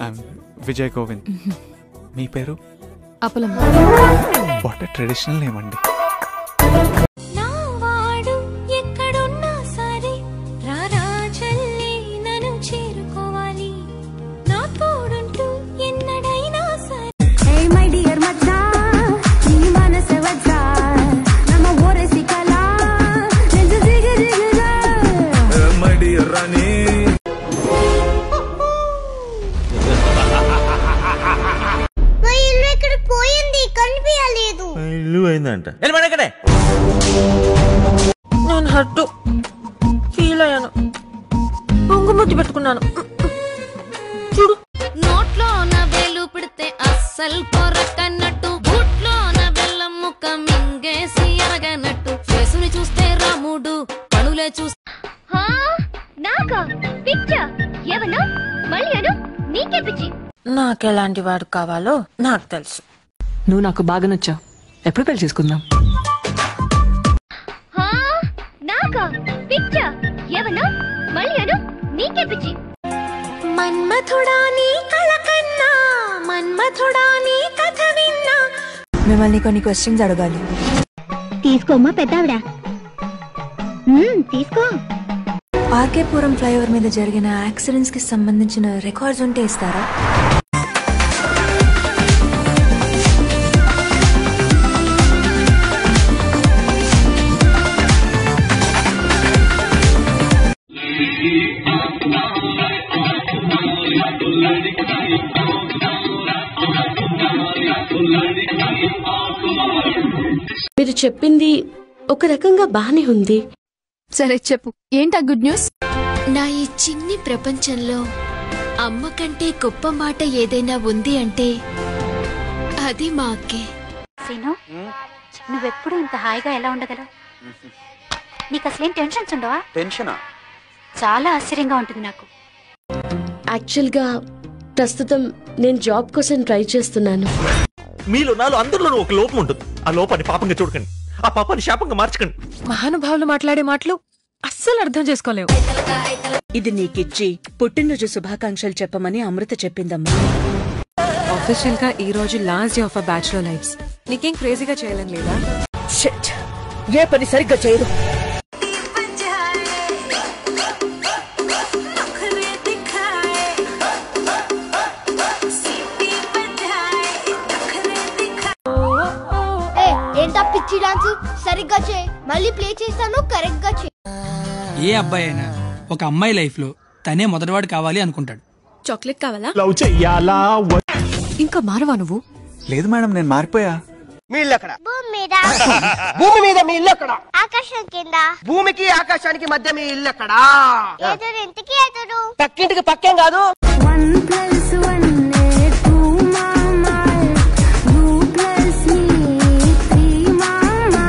I'm Vijay Govind మీ పేరు అపలం what traditional name అండి నా వాడు ఎక్కడున్నా సరే రారా చెల్లి నన్ను చేరుకోవాలి నా తోడుంటూ ఎన్నడైనా సరే Hey my dear ಮಚ್ಚಾ ನೀ ಮನಸ್ಸೆ ವಜ್ರ ನಮ್ಮ ಓರೆಸಿ ಕಲಾ ನೆಂಜು ಜಿಗ ಜಿಗದ మా ఇల్లు ఎక్కడ పోయింది కనిపించలేదు ఇల్లు అయిందంట నేను హట్టు ఫీల్ అయ్యాను పొంగుముద్దు పెట్టుకున్నాను చూడు నోట్లో నా వేలు పెడితే అస్సలు కొరకన్నట్టు బూట్లో నా బెల్లం ముక్క మింగేసి ఎరగనట్టు ఫేసుని చూస్తే రాముడు కనులే చూస్తే నాకా పిచ్చా ఎవను మళ్ళీ అను నీకే పిచ్చి నాకు ఎలాంటి వాడు కావాలో నాకు తెలుసు నువ్వు నాకు బాగా నచ్చావు ఎప్పుడు పెళ్లి చేసుకుందాం నాకా పిచ్చా ఎవను మళ్ళీ అను నీకే పిచ్చి మన్మథుడా నీ కళ కన్నా మన్మథుడా నీ కథ విన్నా మిమ్మల్ని కొన్ని క్వశ్చన్స్ అడగాలి తీసుకోమ్మా పెద్దావిడ తీసుకో ఆర్కేపురం ఫ్లైఓవర్ మీద జరిగిన యాక్సిడెంట్స్ కి సంబంధించిన రికార్డ్స్ ఉంటే ఇస్తారా మీరు చెప్పింది ఒక రకంగా బానే ఉంది సరే చెప్పు ఏంటా గుడ్ న్యూస్ నా ఈ చిన్ని ప్రపంచంలో అమ్మ కంటే గొప్ప మాట ఏదైనా ఉంది అంటే అది మా అక్కే సీను నువ్వెప్పుడు ఇంత హాయిగా ఎలా ఉండగలవు నీకు అసలేం టెన్షన్స్ ఉండవా టెన్షనా చాలా ఆశ్చర్యంగా ఉంటుంది నాకు యాక్చువల్గా ప్రస్తుతం నేను జాబ్ కోసం ట్రై చేస్తున్నాను మీలో నాలో అందరిలోనూ ఒక లోపం ఉంటుంది ఆ లోపాన్ని పాపంగా చూడకండి ఆ పాపాన్ని శాపంగా మార్చకండి మహానుభావులు మాట్లాడే మాటలు అస్సలు అర్థం చేసుకోలేవు ఇది నీకిచ్చి పుట్టినరోజు శుభాకాంక్షలు చెప్పమని అమృత చెప్పిందమ్మా ఆఫీషియల్ గా ఈ రోజు last day of a bachelor lifes నీకేం క్రేజీగా చేయాలని లేదా షిట్. ఏ పని సరిగ్గా చేయదు ఏంటా పిచ్చి డాన్స్ సరిగ్గా చేయి మళ్ళీ ప్లే చేస్తాను కరెక్ట్ గా చేయి ఏ అబ్బాయి అయినా ఒక అమ్మాయి లైఫ్ లో తనే మొదటివాడు కావాలి అనుకుంటాడు చాక్లెట్ కావాలా లవ్ చెయ్యాలా ఇంకా మారవా నువ్వు లేదు మేడం నేను మారిపోయా భూమి మీద భూమి మీద మీ ఇల్లు ఎక్కడ ఆకాశం కింద భూమికి ఆకాశానికి మధ్య మీ ఇల్లు ఎక్కడా ఎదురు ఇంటికి ఎదురు పక్కింటికి పక్కేం కాదు వన్ ప్లస్ వన్ టూ మామా టూ ప్లస్ మీ త్రీ మామా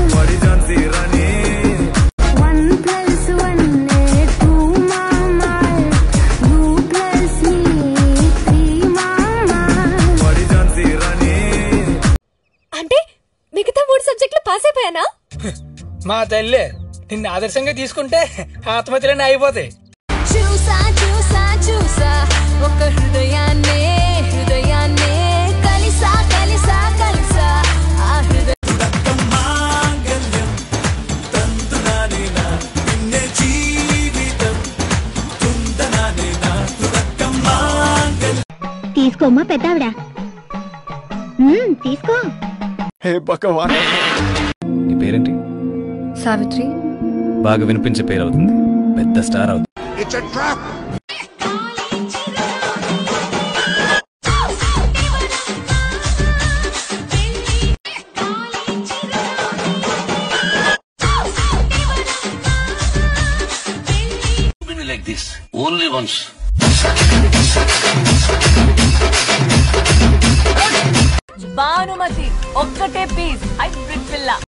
వన్ ప్లస్ వన్ టూ మామా టూ ప్లస్ మీ త్రీ మామా అంటే మిగతా మూడు సబ్జెక్టులు పాస్ అయిపోయానా మా తల్లి నిన్ను ఆదర్శంగా తీసుకుంటే ఆత్మహత్యలన్నీ అయిపోతాయి చూసా చూసా చూసా ఒక హృదయాన్నే హృదయాన్నే కలిసా కలిసా కలిసా ఆ హృదయ తీసుకోమ్మా పెద్దావిడ తీసుకో హే భగవాన్ నీ పేరేంటి సావిత్రి బాగా వినిపించే పేరు అవుతుంది పెద్ద స్టార్ అవుతుంది భానుమతి ఒక్కటే పీస్ హైబ్రిడ్ పిల్ల